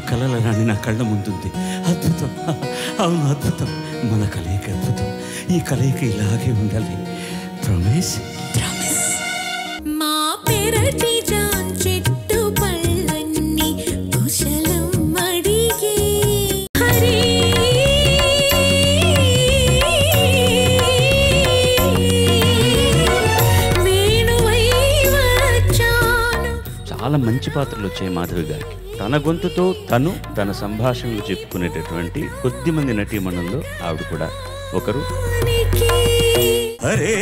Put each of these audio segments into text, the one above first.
కలల రాణి నా కళ్ళ ముందుంది అద్భుతం అవును అద్భుతం మన కలయిక అద్భుతం ఈ కలయిక ఇలాగే ఉండాలి ప్రమేష్ మా పెరటి జాన్ చెట్టు పళ్ళన్నీ కుశలం అడిగే హరి వేణువై వచ్చాను చాలా మంచి పాత్రలు వచ్చాయి మాధవి గారికి తన గొంతుతో తను తన సంభాషణలు చెప్పుకునేటటువంటి కొద్ది మంది నటీమణుల్లో ఆవిడ కూడా ఒకరు నీకే అరే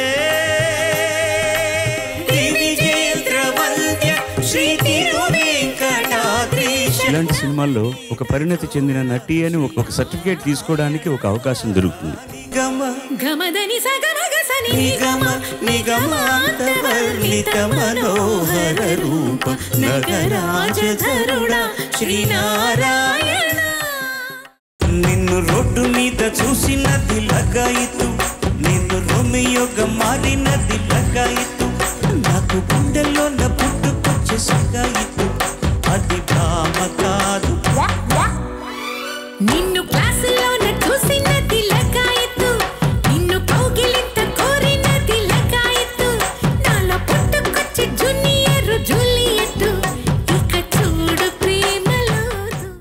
ఇలాంటి సినిమాల్లో ఒక పరిణతి చెందిన నటి అని ఒక- ఒక సర్టిఫికేట్ తీసుకోవడానికి ఒక అవకాశం దొరుకుతుంది గమదని సగమగ సని నిగమ నిగమాంతవర్ణిత మనోహర రూప నగరాజధరుణ శ్రీనారాయణ నిన్ను రోడ్డు మీద చూసినది లగాయితు నిన్ను రోమియోగా మారినది లగాయితు నాకు గుండెల్లో నా పుట్టుకొచ్చే సగాయితు